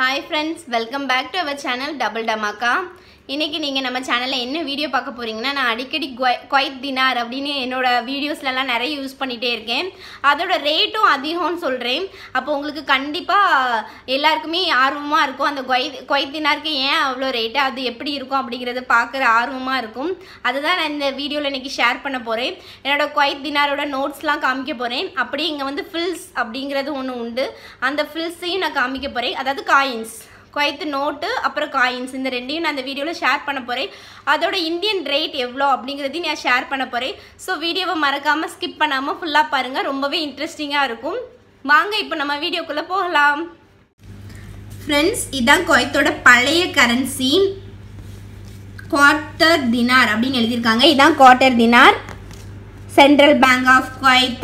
hi friends welcome back to our channel double dhamaka இன்னைக்கு நீங்கள் நம்ம சேனலில் என்ன வீடியோ பார்க்க போறீங்கன்னா நான் அடிக்கடி குவைத் தினார் அப்படின்னு என்னோட வீடியோஸ்லலாம் நிறைய யூஸ் பண்ணிகிட்டே இருக்கேன் அதோட ரேட்டும் அதிகம்னு சொல்கிறேன் அப்போ உங்களுக்கு கண்டிப்பாக எல்லாருக்குமே ஆர்வமாக இருக்கும் அந்த குவைத் குவைத் தினாருக்கு ஏன் அவ்வளோ ரேட்டு அது எப்படி இருக்கும் அப்படிங்கிறத பார்க்குற ஆர்வமாக இருக்கும் அதுதான் நான் இந்த வீடியோவில் இன்னைக்கு ஷேர் பண்ண போகிறேன் என்னோட குவைத் தினாரோட நோட்ஸ்லாம் காமிக்க போகிறேன் அப்படியே இங்கே வந்து ஃபில்ஸ் அப்படிங்கிறது ஒன்று உண்டு அந்த ஃபில்ஸையும் நான் காமிக்க போகிறேன் அதாவது காயின்ஸ் குவைத்து நோட்டு அப்புறம் காயின்ஸ் இந்த ரெண்டையும் நான் அந்த வீடியோவில் ஷேர் பண்ண போகிறேன் அதோட இந்தியன் ரேட் எவ்வளோ அப்படிங்கிறதையும் நான் ஷேர் பண்ண போகிறேன் ஸோ வீடியோவை மறக்காமல் ஸ்கிப் பண்ணாமல் ஃபுல்லாக பாருங்கள் ரொம்பவே இன்ட்ரெஸ்டிங்காக இருக்கும் வாங்க இப்போ நம்ம வீடியோக்குள்ளே போகலாம் ஃப்ரெண்ட்ஸ் இதான் குவைத்தோட பழைய கரன்சி குவார்ட்டர் தினார் அப்படின்னு எழுதியிருக்காங்க இதான் quarter dinar central bank of Kuwait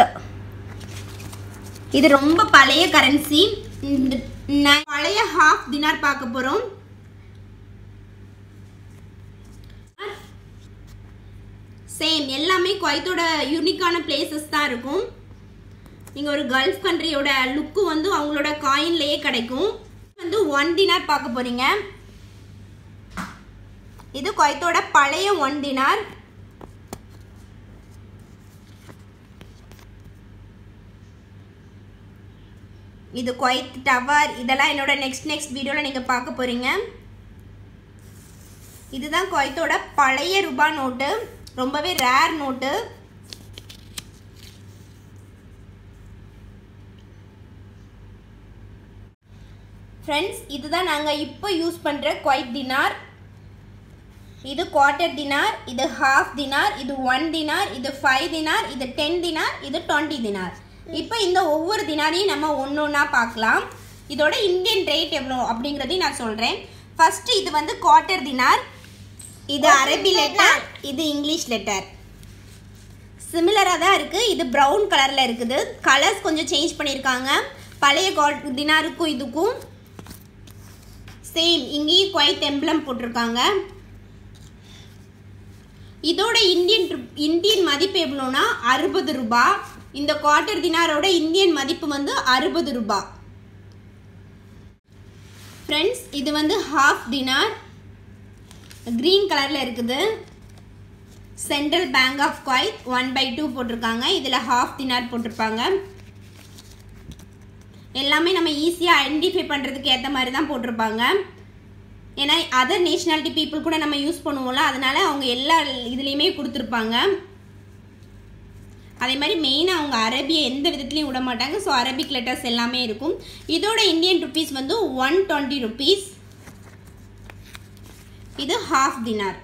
இது ரொம்ப பழைய கரன்சி பழைய ஹாஃப் தினார் பார்க்க போகிறோம் சேம் எல்லாமே குவைத்தோட யூனிக்கான பிளேசஸ் தான் இருக்கும் நீங்கள் ஒரு கல்ஃப் கண்ட்ரியோட லுக்கு வந்து அவங்களோட காயின்லேயே கிடைக்கும் வந்து ஒன் தினார் பார்க்க போகிறீங்க இது குவைத்தோட பழைய ஒன் தினார் இது குவைத் டவர் இதெல்லாம் என்னோட நெக்ஸ்ட் நெக்ஸ்ட் வீடியோவில் நீங்கள் பார்க்க போகிறீங்க இதுதான் குவைத்தோட பழைய ரூபா நோட்டு ரொம்பவே ரேர் நோட்டு ஃப்ரெண்ட்ஸ் இதுதான் நாங்கள் இப்போ யூஸ் பண்ணுற குவைத் தினார் இது குவார்ட்டர் தினார் இது ஹாஃப் தினார் இது ஒன் தினார் இது ஃபைவ் தினார் இது டென் தினார் இது டுவெண்ட்டி தினார் இப்போ இந்த ஒவ்வொரு தினாரையும் நம்ம ஒன்று ஒன்றா பார்க்கலாம் இதோட இந்தியன் ரேட் எவ்வளோ அப்படிங்கிறதையும் நான் சொல்கிறேன் ஃபஸ்ட்டு இது வந்து குவார்ட்டர் தினார் இது அரபி லெட்டர் இது இங்கிலீஷ் லெட்டர் சிமிலராக தான் இருக்குது இது ப்ரௌன் கலரில் இருக்குது கலர்ஸ் கொஞ்சம் சேஞ்ச் பண்ணியிருக்காங்க பழைய குவா தினாருக்கும் இதுக்கும் சேம் இங்கேயும் குவைத் எம்பளம் போட்டிருக்காங்க இதோட இந்தியன் இந்தியன் மதிப்பு எவ்வளோனா அறுபது ரூபா இந்த குவார்ட்டர் தினாரோட இந்தியன் மதிப்பு வந்து அறுபது ரூபா ஃப்ரெண்ட்ஸ் இது வந்து ஹாஃப் தினார் க்ரீன் கலரில் இருக்குது central bank of Kuwait one by two போட்டிருக்காங்க இதில் ஹாஃப் தினார் போட்டிருப்பாங்க எல்லாமே நம்ம ஈஸியாக ஐடென்டிஃபை பண்ணுறதுக்கு ஏற்ற மாதிரி தான் போட்டிருப்பாங்க ஏன்னா அதர் நேஷ்னாலிட்டி பீப்புள் கூட நம்ம யூஸ் பண்ணுவோம்ல அதனால அவங்க எல்லா இதுலேயுமே கொடுத்துருப்பாங்க அதே மாதிரி மெயினாக அவங்க அரபியை எந்த விதத்துலையும் விட மாட்டாங்க ஸோ அரபிக் லெட்டர்ஸ் எல்லாமே இருக்கும் இதோட இந்தியன் ருபீஸ் வந்து ஒன் டுவெண்ட்டி ருபீஸ் இது ஹாஃப் தினார்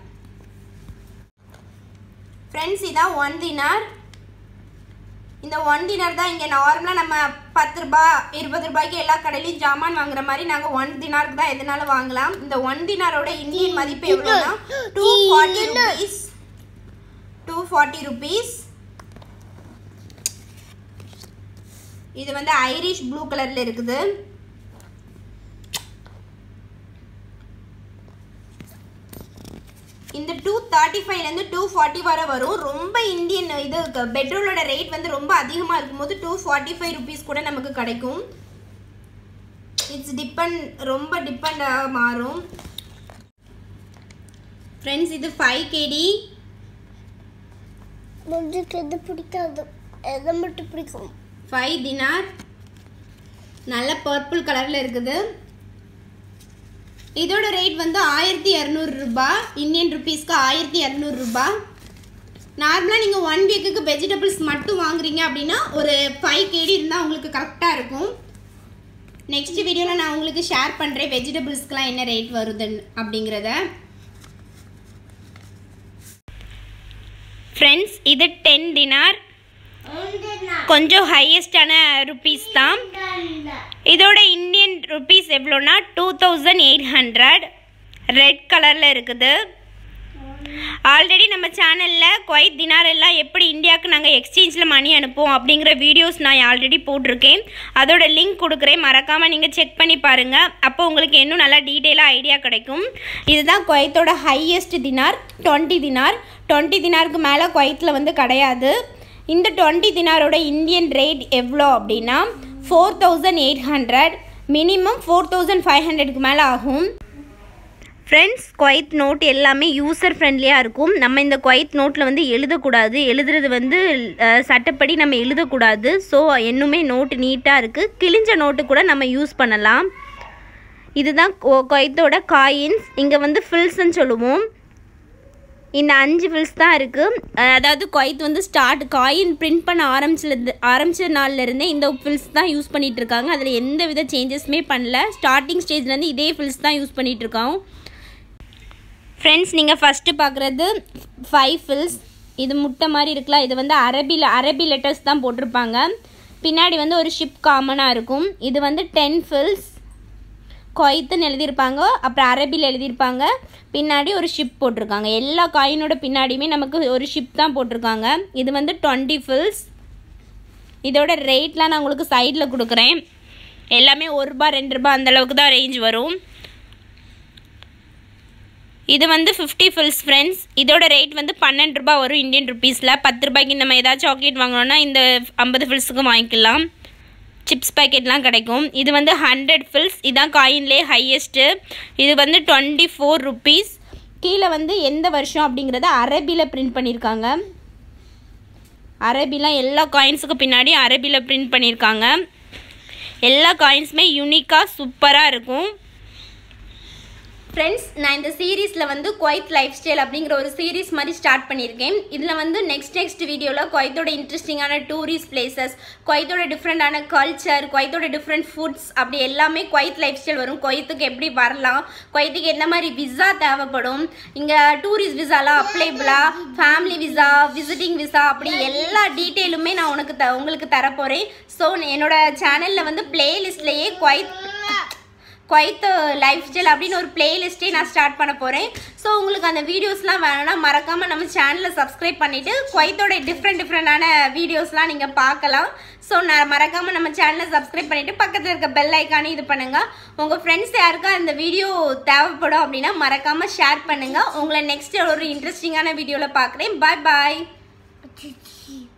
ஃப்ரெண்ட்ஸ் இதான் ஒன் தினார் இந்த ஒன் தினார் தான் இங்கே நார்மலாக நம்ம பத்து ரூபா இருபது ரூபாய்க்கு எல்லா கடையிலையும் ஜாமான் வாங்குற மாதிரி நாங்கள் ஒன் தினாருக்கு தான் எதனாலும் வாங்கலாம் இந்த ஒன் தினாரோட இந்தியன் மதிப்பு எவ்வளோனா two forty rupees two forty rupees இது வந்து ஐரிஷ் ப்ளூ கலரில் இருக்குது இந்த டூ தேர்ட்டி ஃபைவ்லேருந்து டூ ஃபார்ட்டி வரை வரும் ரொம்ப இந்தியன் இது பெட்ரோலோட ரேட் வந்து ரொம்ப அதிகமாக இருக்கும்போது டூ ஃபார்ட்டி ஃபைவ் ருபீஸ் கூட நமக்கு கிடைக்கும் இட்ஸ் டிபெண்ட் ரொம்ப டிபெண்டாக மாறும் ஃப்ரெண்ட்ஸ் இது ஃபைவ் கேடி முஞ்சுக்கு எது பிடிக்காது எதை மட்டும் பிடிக்கும் ஃபைவ் தினார் நல்ல பர்பிள் கலரில் இருக்குது இதோட ரேட் வந்து ஆயிரத்தி இரநூறு ரூபா இந்தியன் ருபீஸ்க்கு ஆயிரத்தி இரநூறு ரூபா நார்மலாக நீங்கள் ஒன் வீக்குக்கு வெஜிடபிள்ஸ் மட்டும் வாங்குறீங்க அப்படின்னா ஒரு ஃபைவ் கேடி இருந்தால் உங்களுக்கு கரெக்டாக இருக்கும் நெக்ஸ்ட் வீடியோவில் நான் உங்களுக்கு ஷேர் பண்ணுறேன் வெஜிடபிள்ஸ்க்கெலாம் என்ன ரேட் வருதுன்னு அப்படிங்கிறத ஃப்ரெண்ட்ஸ் இது டென் தினார் கொஞ்சம் ஹையஸ்டான ருபீஸ் தான் இதோட இந்தியன் ருபீஸ் எவ்வளோனா two thousand eight hundred red கலரில் இருக்குது ஆல்ரெடி நம்ம சேனலில் குவைத் தினார் எல்லாம் எப்படி இந்தியாவுக்கு நாங்கள் எக்ஸ்சேஞ்சில் மணி அனுப்புவோம் அப்படிங்கிற வீடியோஸ் நான் ஆல்ரெடி போட்டிருக்கேன் அதோட லிங்க் கொடுக்குறேன் மறக்காமல் நீங்கள் செக் பண்ணி பாருங்கள் அப்போ உங்களுக்கு இன்னும் நல்லா டீட்டெயிலாக ஐடியா கிடைக்கும் இதுதான் குவைத்தோட highest dinar twenty dinar twenty தினாருக்கு மேலே குவைத்தில் வந்து கிடையாது இந்த டுவெண்ட்டி தினாரோட இந்தியன் ரேட் எவ்வளோ அப்படின்னா four thousand eight hundred minimum four thousand five ஹண்ட்ரடுக்கு மேலே ஆகும் ஃப்ரெண்ட்ஸ் குவைத் நோட் எல்லாமே யூசர் ஃப்ரெண்ட்லியாக இருக்கும் நம்ம இந்த குவைத் நோட்டில் வந்து எழுதக்கூடாது எழுதுறது வந்து அஹ், சட்டப்படி நம்ம எழுதக்கூடாது ஸோ இன்னுமே நோட்டு நீட்டாக இருக்குது கிழிஞ்ச நோட்டு கூட நம்ம யூஸ் பண்ணலாம் இதுதான் கொ- குவைத்தோட காயின்ஸ் இங்கே வந்து ஃபில்ஸ்ன்னு சொல்லுவோம் இந்த அஞ்சு ஃபில்ஸ் தான் இருக்குது அதாவது குவைத் வந்து ஸ்டார்ட் காயின் பிரிண்ட் பண்ண ஆரம்பிச்சிலேருந்து ஆரம்பிச்ச நாள்ல இருந்தே இந்த ஃபில்ஸ் தான் யூஸ் பண்ணிட்டு இருக்காங்க அதில் எந்த வித சேஞ்சஸுமே பண்ணல ஸ்டார்டிங் ஸ்டேஜ்லேருந்து இதே ஃபில்ஸ் தான் யூஸ் பண்ணிட்டு இருக்கோம் ஃப்ரெண்ட்ஸ் நீங்கள் ஃபஸ்ட்டு பார்க்குறது ஃபைவ் ஃபில்ஸ் இது முட்டை மாதிரி இருக்குல்ல இது வந்து அரபியில் அரபி லெட்டர்ஸ் தான் போட்டிருப்பாங்க பின்னாடி வந்து ஒரு ஷிப் காமனாக இருக்கும் இது வந்து டென் ஃபில்ஸ் கொய்த்துன்னு எழுதியிருப்பாங்க அப்புறம் அரபியில் எழுதியிருப்பாங்க பின்னாடி ஒரு ஷிப் போட்டிருக்காங்க எல்லா காயினோட பின்னாடியுமே நமக்கு ஒரு ஷிப் தான் போட்டிருக்காங்க இது வந்து டுவெண்ட்டி ஃபில்ஸ் இதோட ரேட்லாம் நான் உங்களுக்கு சைடில் கொடுக்குறேன் எல்லாமே ஒரு ரூபா ரெண்டு ரூபா அந்த அளவுக்கு தான் ரேஞ்ச் வரும் இது வந்து ஃபிஃப்டி ஃபில்ஸ் ஃப்ரெண்ட்ஸ் இதோட ரேட் வந்து பன்னெண்டு ரூபாய் வரும் இந்தியன் ருபீஸில் பத்து ரூபாய்க்கு நம்ம ஏதாச்சும் சாக்லேட் வாங்கினோன்னா இந்த ஐம்பது ஃபில்ஸுக்கு வாங்கிக்கலாம் சிப்ஸ் பேக்கெட்லாம் கிடைக்கும் இது வந்து ஹண்ட்ரட் ஃபில்ஸ் இதான் காயின்லேயே ஹையஸ்ட்டு இது வந்து டுவெண்ட்டி ஃபோர் ருபீஸ் கீழே வந்து எந்த வருஷம் அப்படிங்கிறத அரபியில் பிரிண்ட் பண்ணியிருக்காங்க அரபிலாம் எல்லா காயின்ஸுக்கு பின்னாடி அரபியில் பிரிண்ட் பண்ணியிருக்காங்க எல்லா காயின்ஸுமே யூனிக்காக சூப்பராக இருக்கும் ஃப்ரெண்ட்ஸ் நான் இந்த சீரீஸில் வந்து குவைத் லைஃப் ஸ்டைல் அப்படிங்கிற ஒரு சீரீஸ் மாதிரி ஸ்டார்ட் பண்ணியிருக்கேன் இதில் வந்து நெக்ஸ்ட் நெக்ஸ்ட் வீடியோவில் குவைத்தோட இன்ட்ரெஸ்டிங்கான டூரிஸ்ட் பிளேசஸ் குவைத்தோட டிஃப்ரெண்டான கல்ச்சர் குவைத்தோட டிஃப்ரெண்ட் ஃபுட்ஸ் அப்படி எல்லாமே குவைத் லைஃப் ஸ்டைல் வரும் குவைத்துக்கு எப்படி வரலாம் குவைத்துக்கு எந்த மாதிரி விசா தேவைப்படும் இங்கே டூரிஸ்ட் விசாலாம் அப்ளைபிளா ஃபேமிலி விசா விசிட்டிங் விசா அப்படி எல்லா டீட்டெயிலுமே நான் உனக்கு த உங்களுக்கு தரப்போகிறேன் ஸோ என்னோட சேனலில் வந்து பிளேலிஸ்ட்லேயே குவைத் குவைத் லைஃப் ஸ்டைல் அப்படின்னு ஒரு பிளேலிஸ்ட்டே நான் ஸ்டார்ட் பண்ண போகிறேன் ஸோ உங்களுக்கு அந்த வீடியோஸ்லாம் வேணும்னா மறக்காமல் நம்ம சேனலை சப்ஸ்கிரைப் பண்ணிவிட்டு குவைத்தோட டிஃப்ரெண்ட் டிஃப்ரெண்டான வீடியோஸ்லாம் நீங்கள் பார்க்கலாம் ஸோ நான் மறக்காமல் நம்ம சேனலை சப்ஸ்கிரைப் பண்ணிவிட்டு பக்கத்தில் இருக்க பெல் ஐக்கானே இது பண்ணுங்கள் உங்கள் ஃப்ரெண்ட்ஸ் யாருக்கா இந்த வீடியோ தேவைப்படும் அப்படின்னா மறக்காமல் ஷேர் பண்ணுங்கள் உங்களை நெக்ஸ்ட் ஒரு இன்ட்ரெஸ்டிங்கான வீடியோவில் பார்க்குறேன் பாய் பாய் சிச்சி